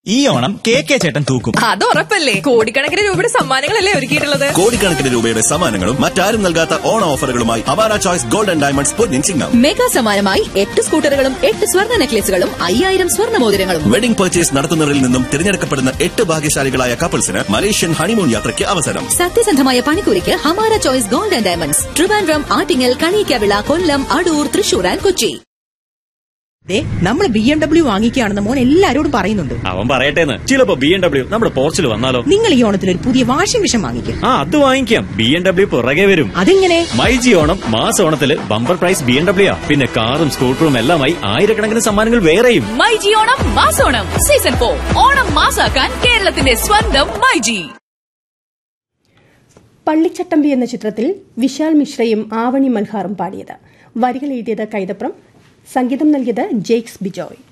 ഈ Onam K K ചേട്ടൻ തൂക്കും അത് ഉറപ്പല്ലേ കോടിക്കണക്കിന് രൂപയുടെ സമ്മാനങ്ങളല്ലേ ഒരുക്കിയിട്ടുള്ളത് കോടിക്കണക്കിന് രൂപയുടെ സമ്മാനങ്ങളും മറ്റാരും നൽകാത്ത ഓണ ഓഫറുകളുമായി അവാര ചോയ്സ് ഗോൾഡൻ ഡയമണ്ട്സ് പൊന്നിൻ ചിങ്ങം മെഗാ സമ്മാനമായി എട്ട് സ്കൂട്ടറുകളും എട്ട് സ്വർണ്ണ നെക്ലേസുകളും അയ്യായിരം സ്വർണ്ണ മോതിരങ്ങളും വെഡിംഗ് പർച്ചേസ് നടത്തുന്നവരിൽ നിന്നും തിരഞ്ഞെടുക്കപ്പെടുന്ന എട്ട് ഭാഗ്യശാലികളായ കപ്പിൾസിന് മലേഷ്യൻ ഹണിമൂൺ യാത്രയ്ക്ക് അവസരം സത്യസന്ധമായ പണിക്കൂലിക്ക് Hamara choice gold and diamonds Trivandrum Attingal Kaniyakkavila Kollam Adoor Thrissur and Kochi ദേ നമ്മൾ ബി എം ഡബ്ല്യു വാങ്ങിക്കുകയാണെന്ന് മോൻ എല്ലാരോടും പറയുന്നുണ്ട് അവൻ പറയട്ടേന്ന് ചിലപ്പോ ബി എം ഡബ്ല്യു നമ്മുടെ പോർച്ചിൽ വന്നാലോ നിങ്ങൾ ഈ ഓണത്തിന് ഒരു പുതിയ വാഷിംഗ് മെഷീൻ വാങ്ങിക്കും ആ അത് വാങ്ങിക്കാം ബി എം ഡബ്ല്യു പുറകെ വരും അതെങ്ങനെ മൈജി ഓണം മാസ ഓണത്തില് bumper prize B M W പിന്നെ കാറും സ്കൂട്ടറും എല്ലാമായി ആയിരക്കണക്കിന് സമ്മാനങ്ങൾ വേറെയും മൈജി ഓണം മാസോണം സീസൺ ഫോർ ഓണം മാസാക്കാൻ കേരളത്തിന്റെ സ്വന്തം മൈജി പള്ളിച്ചട്ടമ്പി എന്ന ചിത്രത്തിൽ വിശാൽ മിശ്രയും ആവണി മൽഹാറും പാടിയത് വരികൾ എഴുതിയത് കൈതപ്രം സംഗീതം നൽകിയത് ജെയ്ക്സ് ബിജോയ്